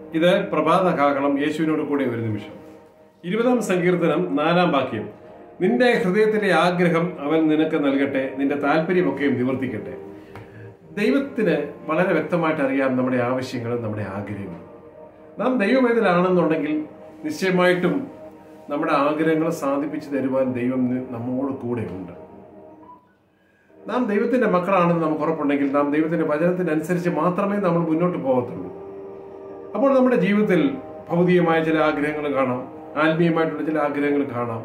ഇത് പ്രഭാത കാഹളം യേശുവിനോട് കൂടെ ഒരു നിമിഷം ഇരുപതാം സങ്കീർത്തനം നാലാം വാക്യം നിന്റെ ഹൃദയത്തിലെ ആഗ്രഹം അവൻ നിനക്ക് നൽകട്ടെ നിന്റെ താല്പര്യമൊക്കെയും നിവർത്തിക്കട്ടെ ദൈവത്തിന് വളരെ വ്യക്തമായിട്ട് അറിയാം നമ്മുടെ ആവശ്യങ്ങളും നമ്മുടെ ആഗ്രഹങ്ങളും നാം ദൈവവേദനാണെന്നുണ്ടെങ്കിൽ നിശ്ചയമായിട്ടും നമ്മുടെ ആഗ്രഹങ്ങൾ സാധിപ്പിച്ചു തരുവാൻ ദൈവം നി- നമ്മോട് കൂടെ ഉണ്ട് നാം ദൈവത്തിന്റെ മക്കളാണെന്ന് നമുക്ക് ഉറപ്പുണ്ടെങ്കിൽ നാം ദൈവത്തിന്റെ വചനത്തിനനുസരിച്ച് മാത്രമേ നമ്മൾ മുന്നോട്ട് പോകത്തുള്ളൂ അപ്പോൾ നമ്മുടെ ജീവിതത്തിൽ ഭൗതികമായ ചില ആഗ്രഹങ്ങൾ കാണാം ആത്മീയമായിട്ടുള്ള ചില ആഗ്രഹങ്ങൾ കാണാം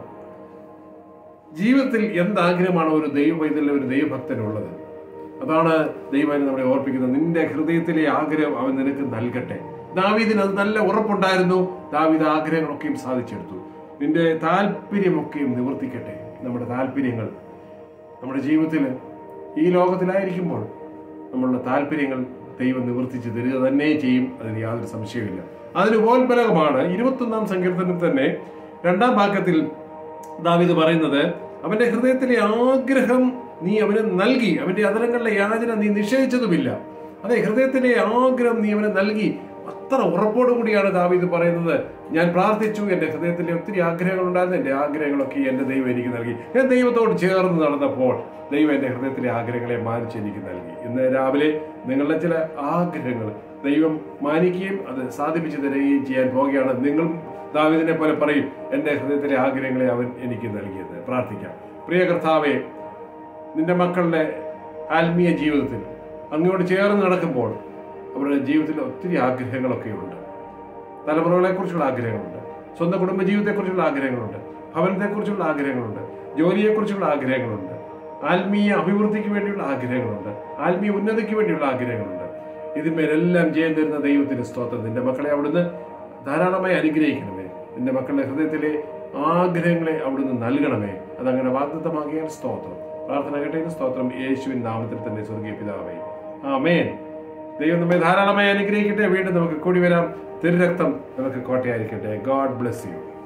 ജീവിതത്തിൽ എന്താഗ്രഹമാണ് ഒരു ദൈവവൈതലിൽ ഒരു ദൈവഭക്തനുള്ളത് അതാണ് ദൈവം നമ്മളെ ഓർപ്പിക്കുന്നത് നിന്റെ ഹൃദയത്തിലെ ആഗ്രഹം അവൻ നിനക്ക് നൽകട്ടെ ദാവീദിന് അത് നല്ല ഉറപ്പുണ്ടായിരുന്നു ദാവീദ് ആഗ്രഹങ്ങളൊക്കെയും സാധിച്ചെടുത്തു നിന്റെ താല്പര്യമൊക്കെയും നിവർത്തിക്കട്ടെ നമ്മുടെ താല്പര്യങ്ങൾ നമ്മുടെ ജീവിതത്തിൽ ഈ ലോകത്തിലായിരിക്കുമ്പോൾ നമ്മളുടെ താല്പര്യങ്ങൾ ദൈവം നിവർത്തിച്ച് തരിക തന്നെ ചെയ്യും അതിന് യാതൊരു സംശയമില്ല അതിന് ഉപോത്ബലകമാണ് ഇരുപത്തൊന്നാം സങ്കീർത്തനം തന്നെ രണ്ടാം ഭാഗത്തിൽ ദാവീദ് പറയുന്നത് അവന്റെ ഹൃദയത്തിലെ ആഗ്രഹം നീ അവന് നൽകി അവന്റെ അതരങ്ങളിലെ യാചന നീ നിഷേധിച്ചതുമില്ല അതെ ഹൃദയത്തിലെ ആഗ്രഹം നീ അവന് നൽകി അത്ര ഉറപ്പോടുകൂടിയാണ് ദാവീദ് പറയുന്നത് ഞാൻ പ്രാർത്ഥിച്ചു എന്റെ ഹൃദയത്തിലെ ഒത്തിരി ആഗ്രഹങ്ങൾ ഉണ്ടായിരുന്നു എന്റെ ആഗ്രഹങ്ങളൊക്കെ എന്റെ ദൈവം എനിക്ക് നൽകി ഞാൻ ദൈവത്തോട് ചേർന്ന് നടന്നപ്പോൾ ദൈവം എന്റെ ഹൃദയത്തിലെ ആഗ്രഹങ്ങളെ മാനിച്ച് എനിക്ക് നൽകി ഇന്ന് രാവിലെ നിങ്ങളുടെ ചില ആഗ്രഹങ്ങൾ ദൈവം മാനിക്കുകയും അത് സാധിപ്പിച്ചു തരികയും ചെയ്യാൻ പോവുകയാണ് നിങ്ങൾ ദാവീദിനെ പോലെ പറയും എന്റെ ഹൃദയത്തിലെ ആഗ്രഹങ്ങളെ അവൻ എനിക്ക് നൽകിയത് പ്രാർത്ഥിക്കാം പ്രിയ കർത്താവെ നിന്റെ മക്കളുടെ ആത്മീയ ജീവിതത്തിൽ അങ്ങോട്ട് ചേർന്ന് നടക്കുമ്പോൾ അവരുടെ ജീവിതത്തിൽ ഒത്തിരി ആഗ്രഹങ്ങളൊക്കെ ഉണ്ട് തലമുറകളെക്കുറിച്ചുള്ള ആഗ്രഹങ്ങളുണ്ട് സ്വന്തം കുടുംബ ജീവിതത്തെക്കുറിച്ചുള്ള ആഗ്രഹങ്ങളുണ്ട് ഭവനത്തെക്കുറിച്ചുള്ള ആഗ്രഹങ്ങളുണ്ട് ജോലിയെക്കുറിച്ചുള്ള ആഗ്രഹങ്ങളുണ്ട് ആത്മീയ അഭിവൃദ്ധിക്ക് വേണ്ടിയുള്ള ആഗ്രഹങ്ങളുണ്ട് ആത്മീയ ഉന്നതിക്ക് വേണ്ടിയുള്ള ആഗ്രഹങ്ങളുണ്ട് ഇതിന്മേലെല്ലാം ജയം തരുന്ന ദൈവത്തിന് സ്തോത്രം നിന്റെ മക്കളെ അവിടുന്ന് ധാരാളമായി അനുഗ്രഹിക്കണമേ നിന്റെ മക്കളുടെ ഹൃദയത്തിലെ ആഗ്രഹങ്ങളെ അവിടുന്ന് നൽകണമേ അതങ്ങനെ വാഗ്ദത്തമാക്കിയാൽ സ്തോത്രം പ്രാർത്ഥന കേട്ടതിന് സ്തോത്രം യേശുവിൻ നാമത്തിൽ തന്നെ സ്വർഗീയ പിതാവേ ആമേൻ ദൈവം നമ്മെ ധാരാളമായി അനുഗ്രഹിക്കട്ടെ വീണ്ടും നമുക്ക് കൂടി വരാം തിരുരക്തം നമുക്ക് കോട്ടയായിരിക്കട്ടെ ഗോഡ് ബ്ലെസ് യു